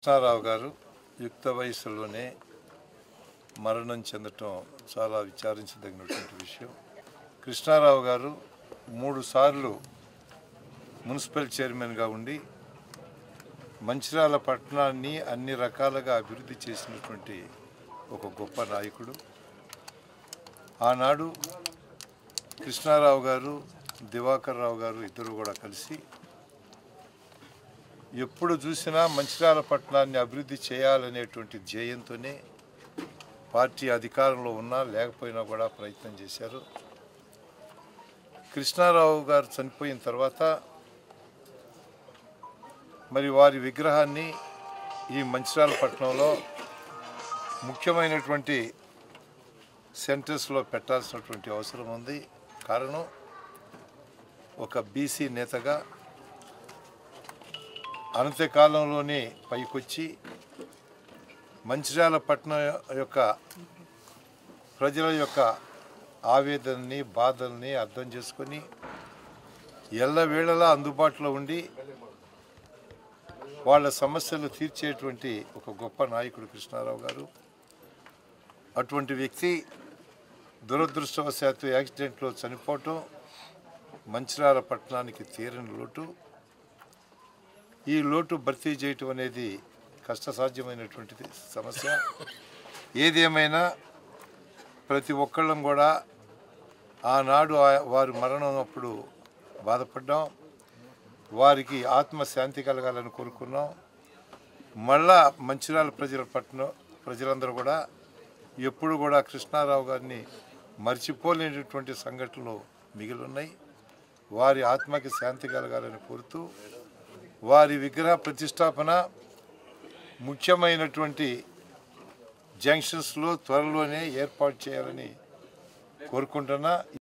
కృష్ణారావు గారు యుక్త వయసులోనే మరణం చెందటం చాలా విచారించదగినటువంటి విషయం కృష్ణారావు గారు మూడు సార్లు మున్సిపల్ చైర్మన్గా ఉండి మంచిర్యాల పట్టణాన్ని అన్ని రకాలుగా అభివృద్ధి చేసినటువంటి ఒక గొప్ప నాయకుడు ఆనాడు కృష్ణారావు గారు దివాకర్ రావు గారు ఇద్దరు కూడా కలిసి ఎప్పుడు చూసినా మంచిర్యాల పట్టణాన్ని అభివృద్ధి చేయాలనేటువంటి ధ్యేయంతోనే పార్టీ అధికారంలో ఉన్నా లేకపోయినా కూడా ప్రయత్నం చేశారు కృష్ణారావు గారు చనిపోయిన తర్వాత మరి వారి విగ్రహాన్ని ఈ మంచిర్యాల పట్టణంలో ముఖ్యమైనటువంటి సెంటర్స్లో పెట్టాల్సినటువంటి అవసరం ఉంది కారణం ఒక బీసీ నేతగా అనతికాలంలోనే పైకొచ్చి మంచిర్యాల పట్టణం యొక్క ప్రజల యొక్క ఆవేదనని బాధల్ని అర్థం చేసుకొని ఎల్లవేళలా అందుబాటులో ఉండి వాళ్ళ సమస్యలు తీర్చేటువంటి ఒక గొప్ప నాయకుడు కృష్ణారావు గారు అటువంటి వ్యక్తి దురదృష్టవశాత్తు యాక్సిడెంట్లో చనిపోవటం మంచిర్యాల పట్టణానికి తీరని లోటు ఈ లోటు భర్తీ చేయటం అనేది కష్టసాధ్యమైనటువంటిది సమస్య ఏదేమైనా ప్రతి ఒక్కళ్ళం కూడా ఆనాడు ఆ- వారి మరణం అప్పుడు బాధపడ్డాం వారికి ఆత్మశాంతి కలగాలని కోరుకున్నాం మళ్ళా మంచిర్యాల ప్రజల పట్ల ప్రజలందరూ కూడా ఎప్పుడు కూడా కృష్ణారావు గారిని మర్చిపోలేనటువంటి సంఘటనలు మిగిలి ఉన్నాయి వారి ఆత్మకి శాంతి కలగాలని కోరుతూ వారి విగ్రహ ప్రతిష్టాపన ముఖ్యమైనటువంటి జంక్షన్స్లో త్వరలోనే ఏర్పాటు చేయాలని కోరుకుంటున్నా